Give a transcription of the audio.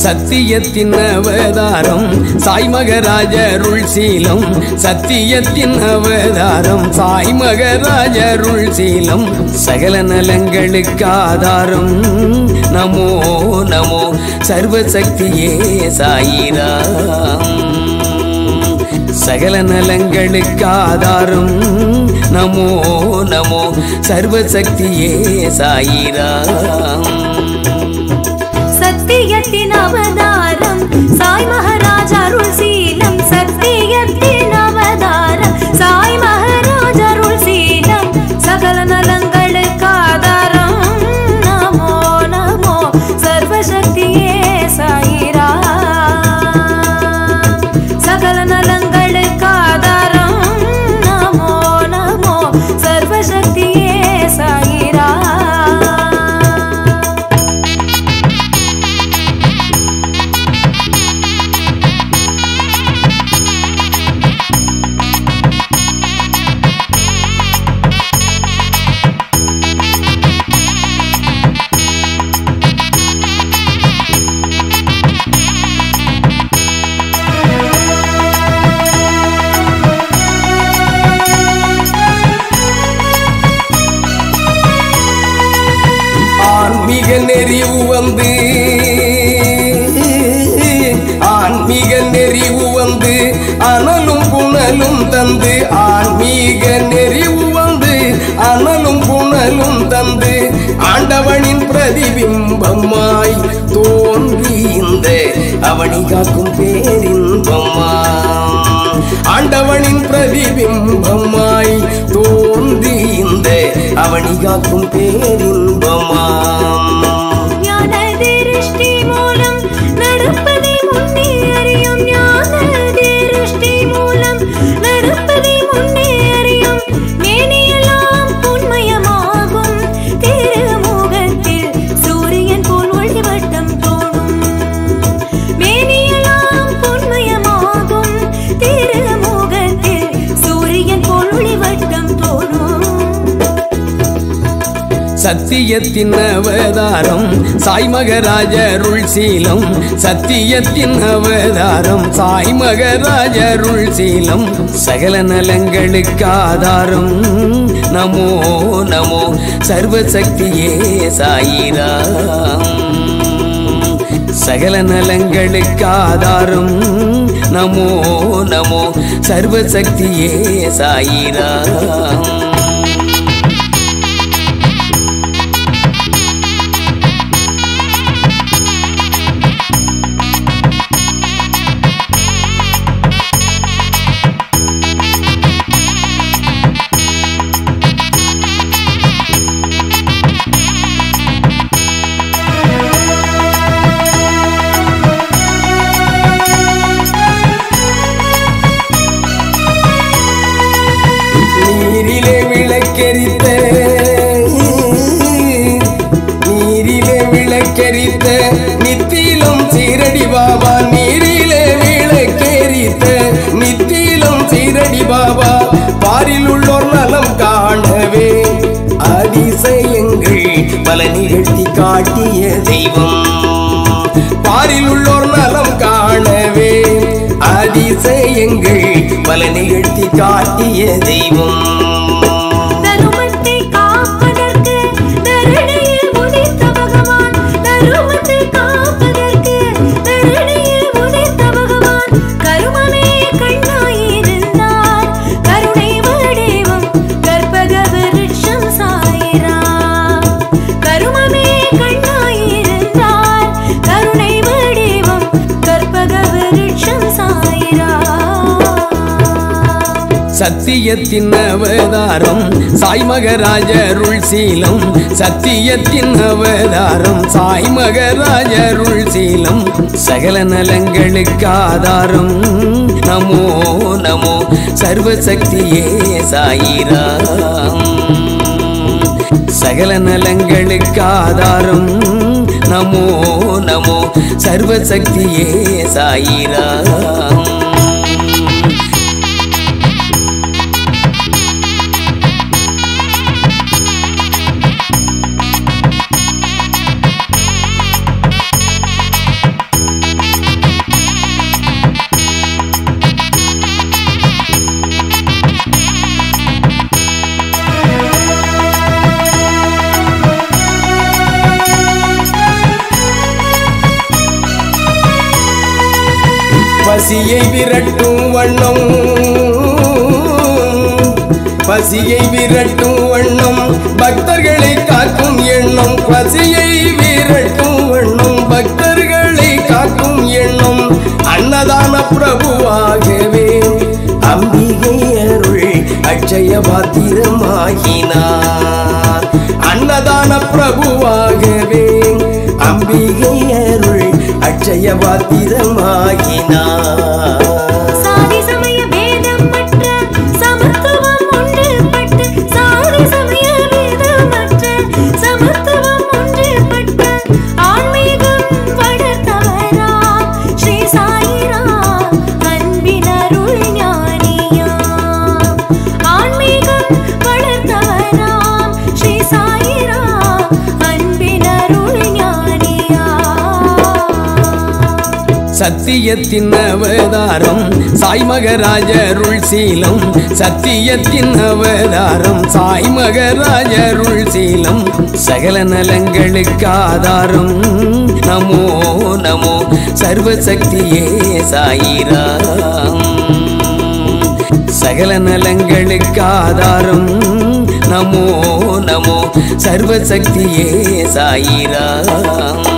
சத்தியத்தின் அவதாரம் சாய் மகராஜருள் சீலம் சத்தியத்தின் அவதாரம் சாய் மகராஜருள் சீலம் சகல நலங்களுக்கு ஆதாரம் நமோ நமோ சர்வசக்தியே சாயிராம் சகல நலங்களுக்கு ஆதாரம் நமோ நமோ சர்வசக்தியே சாயிராம் சத்தியத்தின் அவதாரம் சாய் மகாராஜ் அருள் சீலம் சத்தியத்தின் அவதாரம் சாய் மகாராஜ் அருள் சீலம் சகல நலங்களுக்கு ஆதாரம் நமோ நமோ சர்வசக்தியே சாயிராம் சகல நலங்களுக்கு ஆதாரம் நமோ நமோ சர்வசக்தியே சாயிராம் ஆன்மீக நெறிவு வந்து ஆன்மீக நெறிவு வந்து அனலும் புனலும் தந்து ஆன்மீக நெறிவு வந்து அனலும் புனலும் தந்து ஆண்டவனின் பிரதிபிம்பமாய் தோன்றி இந்த அவனி காக்கும் பேரின்பமாம் ஆண்டவனின் பிரதிபிம்பமாய் தோன்றி இந்த அவனி காக்கும் பேரின்பமாம் ஞான திருஷ்டி மூலம் நடப்பதை முன்னே அறியும் ஞான திருஷ்டி மூலம் நடப்பதை முன்னே அறியும் மேனியெல்லாம் பொன்மயமாகும் திருமுகத்தில் சூரியன் போல் ஒளிவட்டம் தோணும் மேனியெல்லாம் பொன்மயமாகும் திருமுகத்தில் சூரியன் போல் ஒளிவட்டம் தோணும் சத்தியத்தின் அவதாரம் சாய் மகராஜருள் சீலம் சத்தியத்தின் அவதாரம் சாய் மகராஜருள் சீலம் சகல நலங்களுக்கு ஆதாரம் நமோ நமோ சர்வசக்தியே சாயிராம் சகல நலங்களுக்கு ஆதாரம் நமோ நமோ சர்வசக்தியே சாயிராம் நீரிலே விளக்கெரித்த நீரிலே விளக்கெரித்த நித்திலும் சீரடி பாபா நீரிலே விளக்கெரித்த நித்திலும் சீரடி பாபா பாரில் உள்ளோர் நலம் காணவே அதிசயங்கள் பல நிகழ்த்தி காட்டிய தெய்வம் பாரில் உள்ளோர் நலம் காணவே அதிசயங்கள் பல நிகழ்த்தி காட்டிய தெய்வம் தருமத்தை காப்பதற்கு தரணியில் உதித்த பகவான் தருமத்தை காப்பதற்கு தரணியில் உதித்த பகவான் கருமமே கண்ணாயிருந்தார் கருணை வடிவம் கற்பக விருட்சம் சாயிராம் கருமமே கண்ணாயிருந்தார் கருணை வடிவம் கற்பக விருட்சம் சாயிராம் சத்தியத்தின் அவதாரம் சாய் மகராஜருள் சீலம் சத்தியத்தின் அவதாரம் சாய் மகராஜருள் சீலம் சகல நலங்களுக்கு ஆதாரம் நமோ நமோ சர்வசக்தியே சாயிராம் சகல நலங்களுக்கு ஆதாரம் நமோ நமோ சர்வசக்தியே சாயிராம் பசியை விரட்டும் வண்ணம் பசியை விரட்டும் வண்ணம் பக்தர்களை காக்கும் எண்ணம் பசியை விரட்டும் வண்ணம் பக்தர்களை காக்கும் எண்ணம் அன்னதான பிரபுவாகவே அம்பிகை அருள் அட்சய பாத்திரமாகினார் அன்னதான பிரபுவாகவே அம்பிகை அருள் அட்சய பாத்திரமாகினார் சாதி சமய பேதம் மற்ற சமத்துவம் ஒன்றுபட்டு சாதி சமய பேதமற்ற சமத்துவம் ஒன்றுபட்டு ஆன்மீகம் வளர்த்தவராம் ஸ்ரீ சாயிராம் அன்பினருள் ஞானியாம் ஆன்மீகம் வளர்த்தவராம் ஸ்ரீ சாயிராம் அன்பினருள் ஞானியாம் சத்தியத்தின் அவதாரம் சாய் மகராஜருள் சீலம் சத்தியத்தின் அவதாரம் சாய் மகராஜருள் சீலம் சகல நலங்களுக்கு ஆதாரம் நமோ நமோ சர்வசக்தியே சாயிராம் சகல நலங்களுக்கு ஆதாரம் நமோ நமோ சர்வசக்தியே சாயிராம்